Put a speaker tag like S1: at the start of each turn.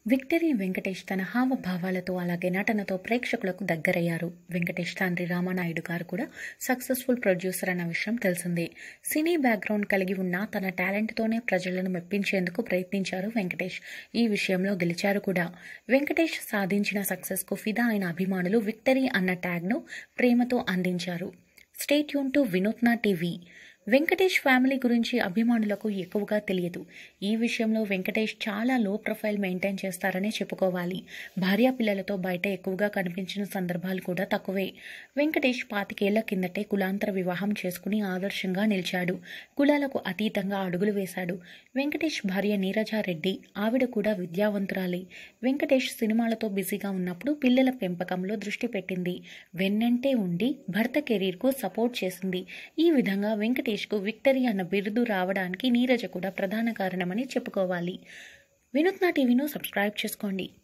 S1: victory Venkatesh తన హావభావాలతో అలాగే నటనతో ప్రేక్షకులకు దగ్గరయ్యారు వెంకటేష్ తండ్రి రామానాయుడు గారు కూడా సక్సెస్ఫుల్ ప్రొడ్యూసర్ అన్న విషయం తెలిసిందే సినీ బ్యాక్గ్రౌండ్ కలిగి ఉన్న తన టాలెంట్తోనే ప్రజలను మెప్పించేందుకు ప్రయత్నించారు వెంకటేష్ ఈ విషయంలో గెలిచారు కూడా వెంకటేష్ సాధించిన సక్సెస్కు ఫిదా అయిన అభిమానులు విక్టరీ అన్న ట్యాగ్ను ప్రేమతో అందించారు స్టేట్ యూన్ టు వినూత్న టీవీ వెంకటేష్ ఫ్యామిలీ గురించి అభిమానులకు ఎక్కువగా తెలియదు ఈ విషయంలో వెంకటేష్ చాలా లో ప్రొఫైల్ మెయింటైన్ చేస్తారనే చెప్పుకోవాలి భార్యా పిల్లలతో బయట ఎక్కువగా కనిపించిన సందర్భాలు కూడా తక్కువే వెంకటేష్ పాతికేళ్ల కిందటే కులాంతర వివాహం చేసుకుని ఆదర్శంగా నిలిచాడు కులాలకు అతీతంగా అడుగులు వేశాడు వెంకటేష్ భార్య నీరజారెడ్డి ఆవిడ కూడా విద్యావంతురాలే వెంకటేష్ సినిమాలతో బిజీగా ఉన్నప్పుడు పిల్లల పెంపకంలో దృష్టి పెట్టింది వెన్నంటే ఉండి భర్త కెరీర్కు సపోర్ట్ చేసింది ఈ విధంగా వెంకటేష్కు విక్టరీ అన్న బిరుదు రావడానికి నీరజ కూడా ప్రధాన కారణమని చెప్పుకోవాలి వినూత్న టీవీను సబ్స్క్రైబ్ చేసుకోండి